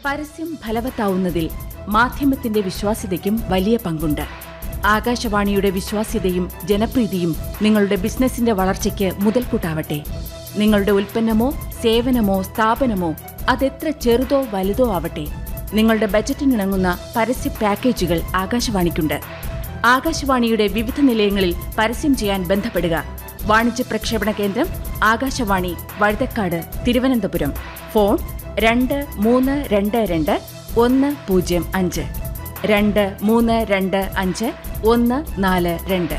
പരസ്യം ഫലവത്താവുന്നതിൽ മാധ്യമത്തിന്റെ വിശ്വാസ്യതയ്ക്കും വലിയ പങ്കുണ്ട് ആകാശവാണിയുടെ വിശ്വാസ്യതയും ജനപ്രീതിയും നിങ്ങളുടെ ബിസിനസിന്റെ വളർച്ചയ്ക്ക് മുതൽക്കൂട്ടാവട്ടെ നിങ്ങളുടെ ഉൽപ്പന്നമോ സേവനമോ സ്ഥാപനമോ അതെത്ര ചെറുതോ വലുതോ ആവട്ടെ നിങ്ങളുടെ ബജറ്റിനിണങ്ങുന്ന പരസ്യ പാക്കേജുകൾ ആകാശവാണിക്കുണ്ട് ആകാശവാണിയുടെ വിവിധ നിലയങ്ങളിൽ പരസ്യം ചെയ്യാൻ ബന്ധപ്പെടുക വാണിജ്യ പ്രക്ഷേപണ കേന്ദ്രം ആകാശവാണി വഴുതക്കാട് തിരുവനന്തപുരം ഫോൺ രണ്ട് മൂന്ന് രണ്ട് രണ്ട് ഒന്ന് പൂജ്യം അഞ്ച് രണ്ട് മൂന്ന് രണ്ട് അഞ്ച് ഒന്ന് നാല് രണ്ട്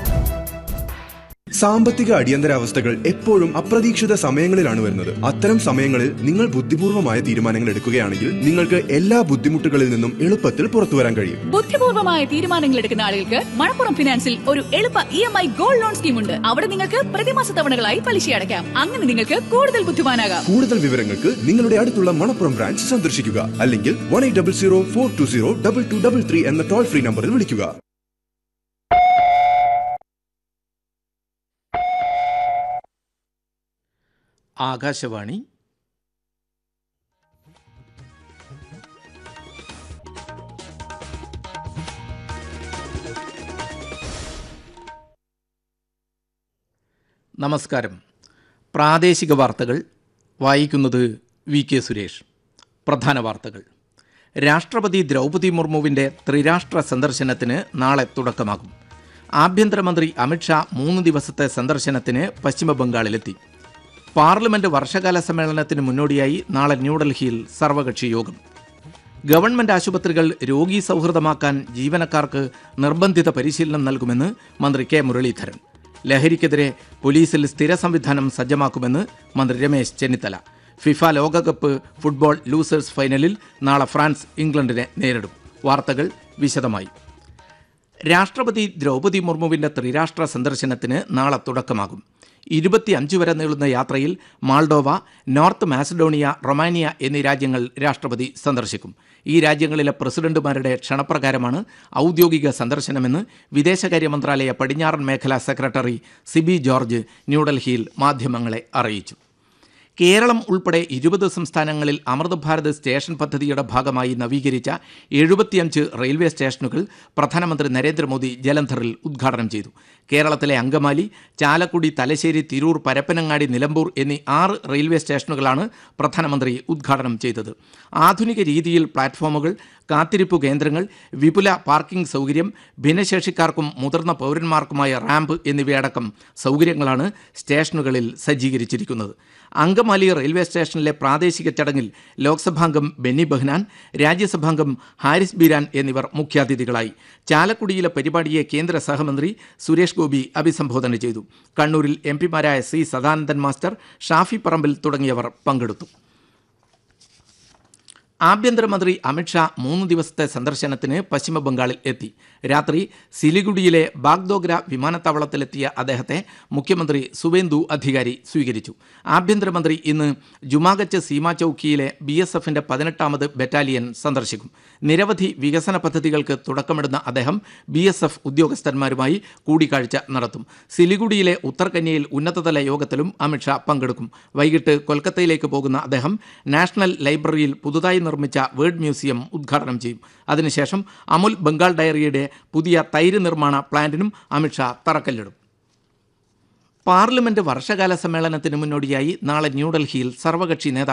സാമ്പത്തിക അടിയന്തരാവസ്ഥകൾ എപ്പോഴും അപ്രതീക്ഷിത സമയങ്ങളിലാണ് വരുന്നത് അത്തരം സമയങ്ങളിൽ നിങ്ങൾ ബുദ്ധിപൂർവമായ തീരുമാനങ്ങൾ എടുക്കുകയാണെങ്കിൽ നിങ്ങൾക്ക് എല്ലാ ബുദ്ധിമുട്ടുകളിൽ നിന്നും എളുപ്പത്തിൽ പുറത്തു വരാൻ കഴിയും ബുദ്ധിപൂർവമായ തീരുമാനങ്ങൾ എടുക്കുന്ന ആളുകൾക്ക് മണപ്പുറം ഫിനാൻസിൽ ഒരു എളുപ്പ E M I gold loan scheme ഉണ്ട് അവിടെ നിങ്ങൾക്ക് പ്രതിമാസ തവണകളായി പലിശ അടയ്ക്കാം അങ്ങനെ നിങ്ങൾക്ക് കൂടുതൽ ബുദ്ധിമാനാകാം കൂടുതൽ വിവരങ്ങൾക്ക് നിങ്ങളുടെ അടുത്തുള്ള മണപ്പുറം ബ്രാഞ്ച് സന്ദർശിക്കുക അല്ലെങ്കിൽ one eight double zero four two zero double two double three എന്ന ടോൾ ഫ്രീ നമ്പറിൽ വിളിക്കുക ആകാശവാണി നമസ്കാരം പ്രാദേശിക വാർത്തകൾ വായിക്കുന്നത് വി കെ സുരേഷ് പ്രധാന വാർത്തകൾ രാഷ്ട്രപതി ദ്രൗപദി മുർമുവിൻ്റെ ത്രിരാഷ്ട്ര സന്ദർശനത്തിന് നാളെ തുടക്കമാകും ആഭ്യന്തരമന്ത്രി അമിത്ഷാ മൂന്ന് ദിവസത്തെ സന്ദർശനത്തിന് പശ്ചിമബംഗാളിലെത്തി പാർലമെന്റ് വർഷകാല സമ്മേളനത്തിന് മുന്നോടിയായി നാളെ ന്യൂഡൽഹിയിൽ സർവകക്ഷി യോഗം ഗവൺമെന്റ് ആശുപത്രികൾ രോഗി സൗഹൃദമാക്കാൻ ജീവനക്കാർക്ക് നിർബന്ധിത പരിശീലനം നൽകുമെന്ന് മന്ത്രി കെ മുരളീധരൻ ലഹരിക്കെതിരെ പോലീസിൽ സ്ഥിര സംവിധാനം സജ്ജമാക്കുമെന്ന് മന്ത്രി രമേശ് ചെന്നിത്തല ഫിഫ ലോകകപ്പ് ഫുട്ബോൾ ലൂസേഴ്സ് ഫൈനലിൽ നാളെ ഫ്രാൻസ് ഇംഗ്ലണ്ടിനെ നേരിടും വാർത്തകൾ വിശദമായി രാഷ്ട്രപതി ദ്രൗപദി മുർമുവിന്റെ ത്രിരാഷ്ട്ര സന്ദർശനത്തിന് നാളെ തുടക്കമാകും ഇരുപത്തിയഞ്ച് വരെ നീളുന്ന യാത്രയിൽ മാൾഡോവ നോർത്ത് മാസഡോണിയ റൊമാനിയ എന്നീ രാജ്യങ്ങൾ രാഷ്ട്രപതി സന്ദർശിക്കും ഈ രാജ്യങ്ങളിലെ പ്രസിഡന്റുമാരുടെ ക്ഷണപ്രകാരമാണ് ഔദ്യോഗിക സന്ദർശനമെന്ന് വിദേശകാര്യ മന്ത്രാലയ പടിഞ്ഞാറൻ മേഖലാ സെക്രട്ടറി സിബി ജോർജ് ന്യൂഡൽഹിയിൽ മാധ്യമങ്ങളെ അറിയിച്ചു കേരളം ഉൾപ്പെടെ ഇരുപത് സംസ്ഥാനങ്ങളിൽ അമൃത് ഭാരത് സ്റ്റേഷൻ പദ്ധതിയുടെ ഭാഗമായി നവീകരിച്ച എഴുപത്തിയഞ്ച് റെയിൽവേ സ്റ്റേഷനുകൾ പ്രധാനമന്ത്രി നരേന്ദ്രമോദി ജലന്ധറിൽ ഉദ്ഘാടനം ചെയ്തു കേരളത്തിലെ അങ്കമാലി ചാലക്കുടി തലശ്ശേരി തിരൂർ പരപ്പനങ്ങാടി നിലമ്പൂർ എന്നീ ആറ് റെയിൽവേ സ്റ്റേഷനുകളാണ് പ്രധാനമന്ത്രി ഉദ്ഘാടനം ചെയ്തത് ആധുനിക രീതിയിൽ പ്ലാറ്റ്ഫോമുകൾ കാത്തിരിപ്പ് കേന്ദ്രങ്ങൾ വിപുല പാർക്കിംഗ് സൗകര്യം ഭിന്നശേഷിക്കാർക്കും മുതിർന്ന പൗരന്മാർക്കുമായ റാമ്പ് എന്നിവയടക്കം സൗകര്യങ്ങളാണ് സ്റ്റേഷനുകളിൽ സജ്ജീകരിച്ചിരിക്കുന്നത് അങ്കമാലി റെയിൽവേ സ്റ്റേഷനിലെ പ്രാദേശിക ചടങ്ങിൽ ലോക്സഭാംഗം ബെന്നി ബെഹ്നാൻ രാജ്യസഭാംഗം ഹാരിസ് ബീരാൻ എന്നിവർ മുഖ്യാതിഥികളായി ചാലക്കുടിയിലെ പരിപാടിയെ കേന്ദ്ര സഹമന്ത്രി സുരേഷ് ഗോപി അഭിസംബോധന ചെയ്തു കണ്ണൂരിൽ എം പിമാരായ സി സദാനന്ദൻ മാസ്റ്റർ ഷാഫി പറമ്പിൽ തുടങ്ങിയവർ പങ്കെടുത്തു ആഭ്യന്തരമന്ത്രി അമിത്ഷാ മൂന്ന് ദിവസത്തെ സന്ദർശനത്തിന് പശ്ചിമബംഗാളിൽ എത്തി രാത്രി സിലിഗുഡിയിലെ ബാഗ്ദോഗ്ര വിമാനത്താവളത്തിലെത്തിയ അദ്ദേഹത്തെ മുഖ്യമന്ത്രി സുവേന്ദു അധികാരി സ്വീകരിച്ചു ആഭ്യന്തരമന്ത്രി ഇന്ന് ജുമാഗച്ച് സീമാ ചൌക്കിയിലെ ബി എസ് എഫിന്റെ പതിനെട്ടാമത് ബറ്റാലിയൻ സന്ദർശിക്കും നിരവധി വികസന പദ്ധതികൾക്ക് തുടക്കമിടുന്ന അദ്ദേഹം ബി എസ് എഫ് ഉദ്യോഗസ്ഥന്മാരുമായി കൂടിക്കാഴ്ച നടത്തും സിലിഗുഡിയിലെ ഉത്തർകന്യയിൽ ഉന്നതതല യോഗത്തിലും അമിത്ഷാ പങ്കെടുക്കും വൈകിട്ട് കൊൽക്കത്തയിലേക്ക് പോകുന്ന അദ്ദേഹം നാഷണൽ ലൈബ്രറിയിൽ പുതുതായി നിർമ്മിച്ച വേർഡ് മ്യൂസിയം ഉദ്ഘാടനം ചെയ്യും അതിനുശേഷം അമുൽ ബംഗാൾ ഡയറിയുടെ പുതിയ തൈര് നിർമ്മാണ പ്ലാന്റിനും അമിത്ഷാ തറക്കല്ലിടും പാർലമെന്റ് വർഷകാല സമ്മേളനത്തിന് മുന്നോടിയായി നാളെ ന്യൂഡൽഹിയിൽ സർവകക്ഷി നേതാക്കൾ